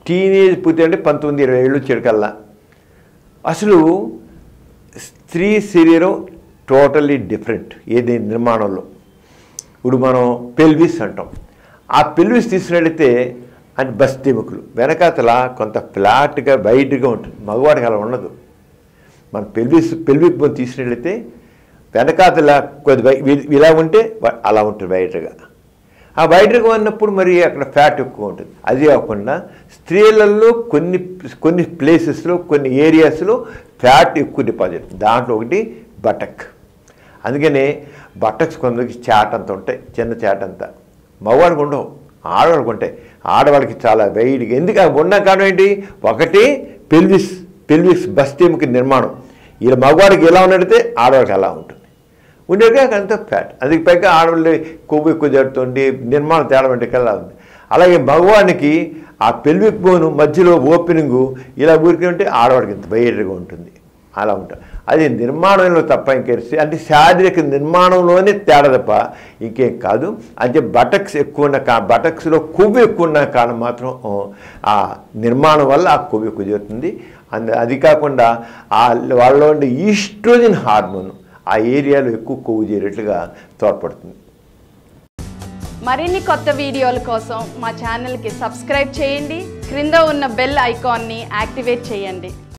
teenage పూర్తి అంటే పంతొమ్మిది ఇరవై ఏళ్ళు చెడుకల్లా అసలు స్త్రీ శరీరం టోటల్లీ డిఫరెంట్ ఏది నిర్మాణంలో ఇప్పుడు మనం పెల్విస్ అంటాం ఆ పెల్విస్ తీసుకున్నట్లయితే అంటే బస్తెముకలు వెనకాతల కొంత ఫ్లాట్గా వైడ్గా ఉంటుంది మగవాడికి అలా ఉండదు మన పెల్విస్ పెల్విక్ బోన్ తీసినట్లయితే వెనకాతల కొద్ది వై- వి- ఇలా ఉంటే వ- అలా ఉంటుంది వైడ్గా ఆ వైడ్గా ఉన్నప్పుడు మరి అక్కడ ఫ్యాట్ ఎక్కువ ఉంటుంది అది కాకుండా స్త్రీలలో కొన్ని కొన్ని ప్లేసెస్లో కొన్ని ఏరియాస్లో ఫ్యాట్ ఎక్కువ డిపాజిట్ దాంట్లో ఒకటి బటక్ అందుకనే బటక్స్ కొందరికి చాట్ అంత ఉంటాయి చిన్న చాట్ అంతా మగవాడికి ఉండవు ఆడవాళ్ళకి ఉంటాయి ఆడవాళ్ళకి చాలా వెయిట్గా ఎందుకు అవి ఉన్న కారణం ఏంటి ఒకటి పెల్విస్ పెల్విస్ బస్తీముకి నిర్మాణం ఇలా మగవాడికి ఎలా ఉన్నట్టయితే ఆడవాళ్ళకి అలా ఉంటుంది ఉండేగా అంత ఫ్యాట్ అది పైగా ఆడవాళ్ళు కొవ్వు ఎక్కువ జరుగుతుంది నిర్మాణం తేడా అంటే కల్లా ఉంది అలాగే మగవాడికి ఆ పెల్విక్ బోను మధ్యలో ఓపెనింగ్ ఇలా ఊరికి ఉంటే ఆడవాడికి ఇంత బయటగా ఉంటుంది అలా ఉంటుంది అది నిర్మాణంలో తప్ప ఇంకేసి అంటే శారీరక నిర్మాణంలోనే తేడా తప్ప ఇంకేం కాదు అంటే బటక్స్ ఎక్కువ ఉన్న కా బటక్స్లో కొవ్వు ఎక్కువ ఉన్న కారణం మాత్రం ఆ, ఆ నిర్మాణం వల్ల ఆ కొవ్వు ఎక్కువ జరుగుతుంది అంద అది కాకుండా ఆ వాళ్ళలో ఉండే ఈస్ట్రోజన్ హార్మోన్ ఆ ఏరియాలో ఎక్కువ కొవ్వు చేరేట్లుగా తోడ్పడుతుంది మరిన్ని కొత్త వీడియోల కోసం మా ఛానల్కి సబ్స్క్రైబ్ చేయండి క్రింద ఉన్న బెల్ ఐకాన్ని యాక్టివేట్ చేయండి